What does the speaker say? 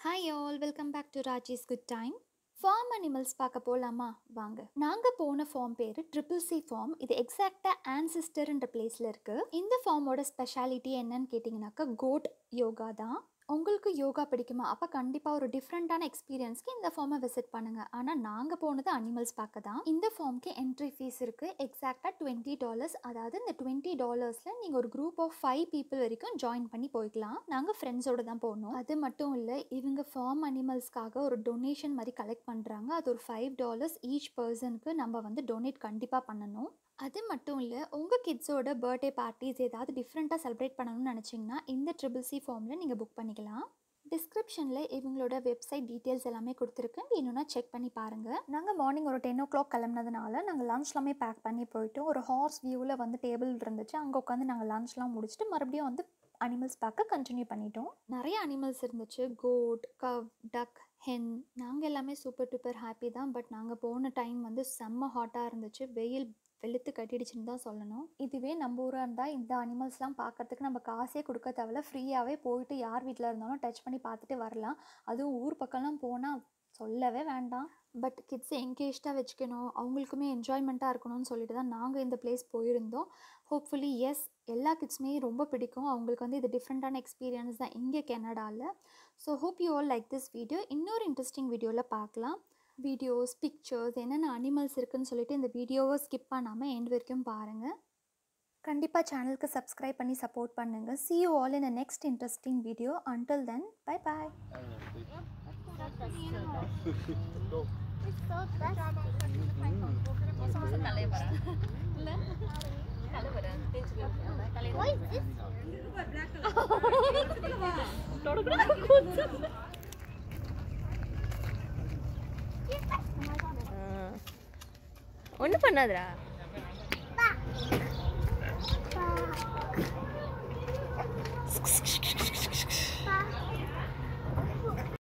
hi all welcome back to Rajesh good time farm animals பார்க்க போகலாமா வாங்க நாங்கள் போன ஃபார்ம் பேர் ட்ரிபிள் சி ஃபார்ம் இது எக்ஸாக்டாக ஆன்சிஸ்டர்ன்ற பிளேஸில் இருக்குது இந்த ஃபார்மோட ஸ்பெஷாலிட்டி என்னன்னு கேட்டிங்கனாக்கா கோட் யோகா தான் உங்களுக்கு யோகா பிடிக்குமா அப்போ கண்டிப்பாக ஒரு டிஃப்ரெண்ட்டான எக்ஸ்பீரியன்ஸ்க்கு இந்த ஃபார்மை விசிட் பண்ணுங்கள் ஆனால் நாங்கள் போனது அனிமல்ஸ் பார்க்க தான் இந்த ஃபார்ம்க்கு என்ட்ரி ஃபீஸ் இருக்குது எக்ஸாக்டாக டுவெண்ட்டி டாலர்ஸ் அதாவது இந்த டுவெண்ட்டி டாலர்ஸில் நீங்கள் ஒரு குரூப் ஆஃப் ஃபைவ் பீப்புள் வரைக்கும் ஜாயின் பண்ணி போய்க்கலாம் நாங்கள் ஃப்ரெண்ட்ஸோடு தான் போனோம் அது மட்டும் இல்லை இவங்க ஃபார்ம் அனிமல்ஸ்க்காக ஒரு டொனேஷன் மாதிரி கலெக்ட் பண்ணுறாங்க அது ஒரு ஃபைவ் டாலர்ஸ் ஈச் பர்சனுக்கு நம்ம வந்து டொனேட் கண்டிப்பாக பண்ணணும் அது மட்டும் இல்லை உங்கள் கிட்ஸோட பர்த்டே பார்ட்டிஸ் ஏதாவது டிஃப்ரெண்ட்டாக செலிப்ரேட் பண்ணணும்னு நினச்சிங்கன்னா இந்த ட்ரிபிள் சி ஃபார்மில் நீங்கள் புக் பண்ணிக்கலாம் டிஸ்கிரிப்ஷனில் இவங்களோட வெப்சைட் டீட்டெயில்ஸ் எல்லாமே கொடுத்துருக்கேன் வேணும்னா செக் பண்ணி பாருங்கள் நாங்கள் மார்னிங் ஒரு டென் ஓ கிளாக் கிளம்புனதுனால நாங்கள் லஞ்ச் எல்லாமே பேக் பண்ணி போயிட்டோம் ஒரு ஹார்ஸ் வியூவில் வந்து டேபிள் இருந்துச்சு அங்கே உட்காந்து நாங்கள் லஞ்ச்லாம் முடிச்சுட்டு மறுபடியும் வந்து அனிமல்ஸ் பார்க்க கண்டினியூ பண்ணிட்டோம் நிறைய அனிமல்ஸ் இருந்துச்சு கோட் கவ் டக் ஹென் நாங்கள் எல்லாமே சூப்பர் டூப்பர் ஹாப்பி தான் பட் நாங்கள் போன டைம் வந்து செம்ம ஹாட்டாக இருந்துச்சு வெயில் வெளுத்து கட்டிடுச்சுன்னு தான் சொல்லணும் இதுவே நம்ம ஊராக இருந்தால் இந்த அனிமல்ஸ்லாம் பார்க்கறதுக்கு நம்ம காசே கொடுக்க தேவையில்ல ஃப்ரீயாகவே போயிட்டு யார் வீட்டில் இருந்தாலும் டச் பண்ணி பார்த்துட்டு வரலாம் அதுவும் ஊர் பக்கம்லாம் போனால் சொல்லவே வேண்டாம் பட் கிட்ஸை என்கேஜ்டாக வச்சுக்கணும் அவங்களுக்குமே என்ஜாய்மெண்ட்டாக இருக்கணும்னு சொல்லிட்டு தான் நாங்கள் இந்த பிளேஸ் போயிருந்தோம் ஹோப்ஃபுல்லி எஸ் எல்லா கிட்ஸுமே ரொம்ப பிடிக்கும் அவங்களுக்கு வந்து இது டிஃப்ரெண்ட்டான எக்ஸ்பீரியன்ஸ் தான் இங்கே கனடாவில் so hope you all like this video இன்னொரு இன்ட்ரெஸ்டிங் வீடியோவில் பார்க்கலாம் வீடியோஸ் பிக்சர்ஸ் என்னென்ன அனிமல்ஸ் இருக்குன்னு சொல்லிட்டு இந்த வீடியோவை ஸ்கிப் பண்ணாமல் எண்ட் வரைக்கும் பாருங்கள் கண்டிப்பாக சேனலுக்கு சப்ஸ்கிரைப் பண்ணி சப்போர்ட் பண்ணுங்கள் see you all in the next interesting video until then bye bye ஒன்றும் பண்ணாதடா